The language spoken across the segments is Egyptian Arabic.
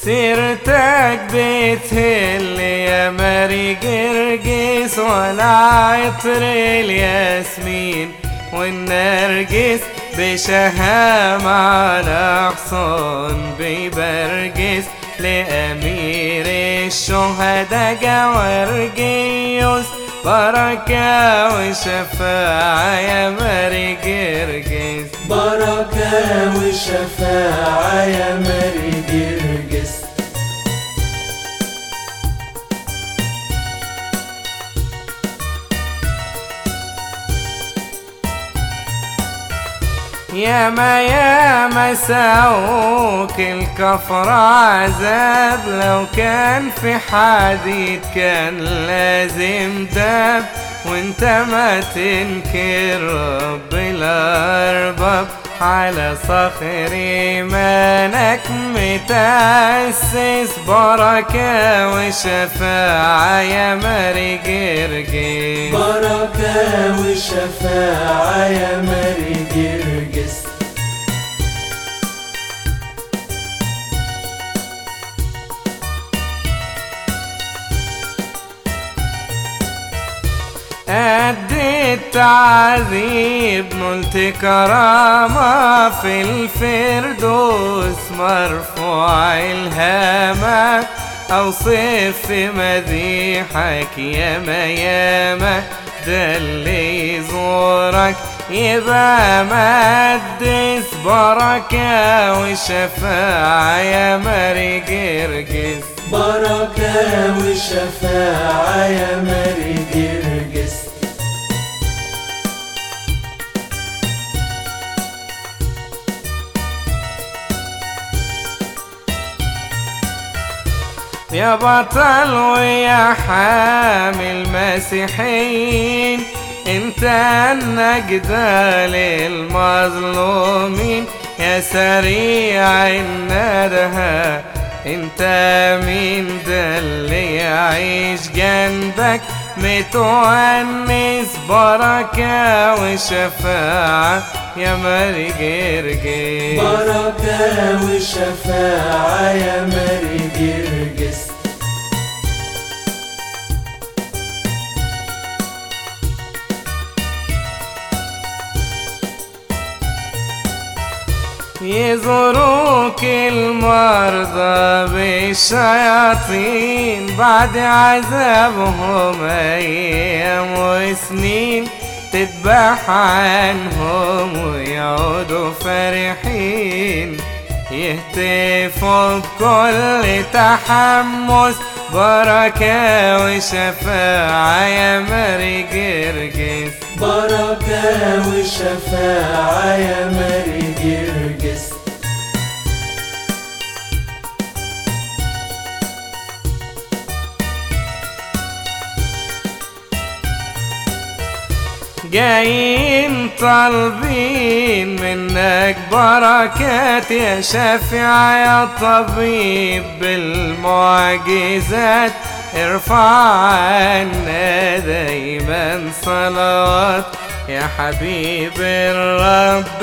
سيرتك بتهل يا ماري جرجس ولا عطر الياسمين والنرجس بشهام على حصان بيبرجس لأمير الشهداء جوارجيوس بركة وشفاعة يا ماري جرجس بركة وشفاعة يا ماري جرجس ياما ياما ساوك الكفر عذاب لو كان في حديد كان لازم داب وانت ما تنكر رب الارباب على صخر ايمانك متأسس بركة وشفاعة يا ماري جرجس بركة وشفاعة يا ماري جرجس قد التعذيب نلت كرامة في الفردوس مرفوع الهامة أوصف في مديحك ياما ياما ده اللي يزورك يبقى مقدس بركة وشفاعة يا ماري جرجس بركة وشفاعة يا ماري جرجس يا بطل ويا حامل مسيحيين انت النجدة للمظلومين يا سريع الندهة انت مين ده اللي يعيش جنبك متونس بركة وشفاعة يا ماري جرجس بركة وشفاعة يا ماري جرجس يزوروك المرضى بالشياطين بعد عذابهم أيام وسنين تذبح عنهم ويعودوا فرحين يهتفوا بكل تحمس بركة وشفاعة يا ماري جرجس بركة وشفاعة يا ماري جرجس جايين طالبين منك بركات يا شافع يا طبيب بالمعجزات ارفع عنا دايما صلوات يا حبيب الرب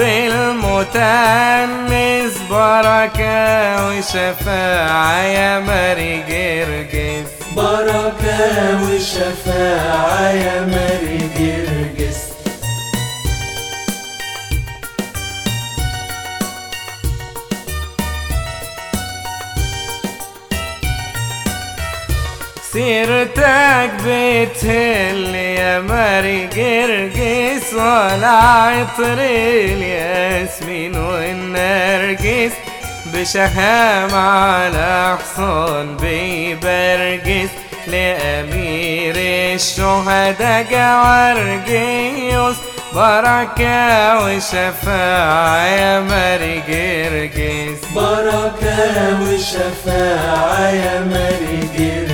المتأنس بركة وشفاعة يا ماري جرجس بركة وشفاعة يا ماري جرجس سيرتك بتهل يا ماري جرجس ولا عطر الياسمين والنرجس بشهام على حصان بيبرجس لأمير الشهداء جوارجيوس بركة وشفاعة يا ماري جرجس بركة وشفاعة يا ماري جرجس